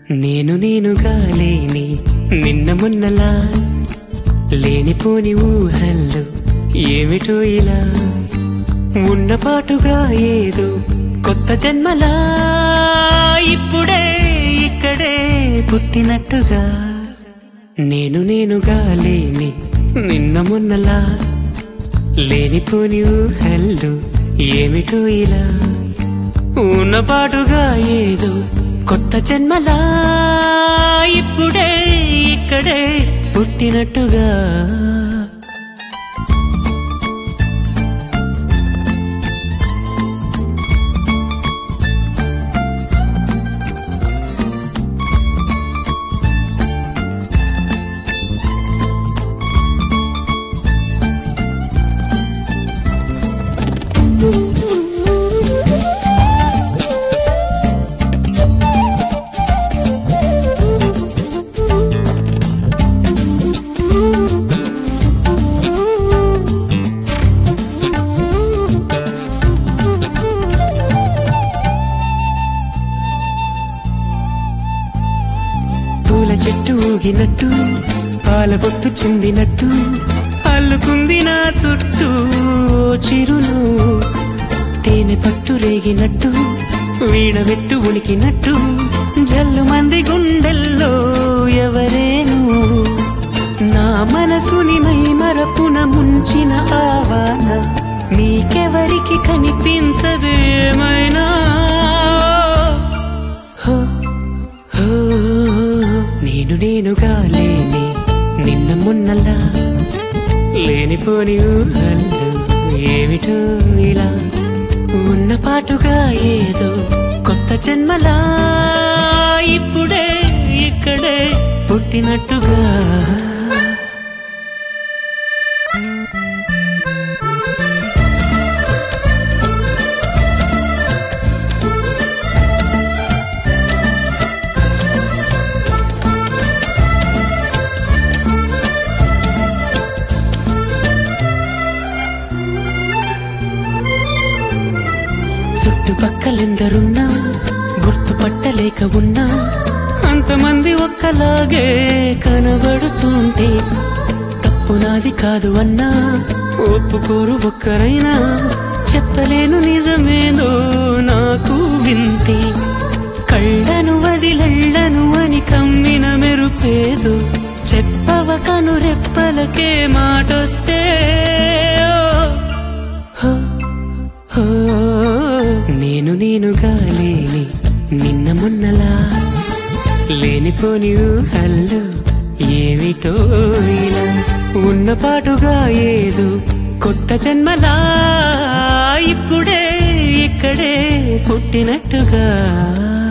నేను నేనుగా లేని నిన్న మొన్నలా లేనిపోని ఊహల్లో ఏమిటో ఇలా ఉన్నపాటుగా ఏదో కొత్త జన్మలా ఇప్పుడే ఇక్కడే పుట్టినట్టుగా నేను నేనుగా లేని నిన్న మొన్నలా లేనిపోని ఊహల్లో ఏమిటో ఇలా ఉన్నపాటుగా ఏదో కొత్త జన్మలా ఇప్పుడే ఇక్కడే పుట్టినట్టుగా పూల చెట్టు ఊగినట్టు పాల బొట్టు చిందినట్టు అల్లుకుంది నా చుట్టూ ఓ చిరులు తేనె పట్టు రేగినట్టు వీడబెట్టు ఉనికినట్టు జల్లు మంది గుండెల్లో ఎవరేను నా మనసుని మై మరపున ముంచిన ఆవాన నీకెవరికి కనిపించదు ఏమైనా హో హో, నేను నేనుగా లేని నిన్న మొన్నలా లేనిపోని ఊహల్లో ఏమిటో ఇలా ఉన్న పాటుగా ఏదో కొత్త జన్మలా ఇప్పుడే ఇక్కడే పుట్టినట్టుగా చుట్టుపక్కలెందరున్నా గుర్తుపట్టలేక ఉన్నా అంతమంది ఒక్కలాగే కనబడుతుంటే తప్పు నాది కాదు అన్నా ఒప్పుకోరు ఒక్కరైనా చెప్పలేను నిజమేదో నాకు వింతే కళ్ళను వదిలెళ్ళను అని కమ్మిన మెరుపేదు చెప్పవ కను రెప్పలకే మాటొస్తే ఓ, ఓ, నేను నేనుగా లేని నిన్న మొన్నలా లేనిపోని ఊహల్లో ఏమిటో ఇలా ఉన్న పాటుగా ఏదో కొత్త జన్మలా ఇప్పుడే ఇక్కడే పుట్టినట్టుగా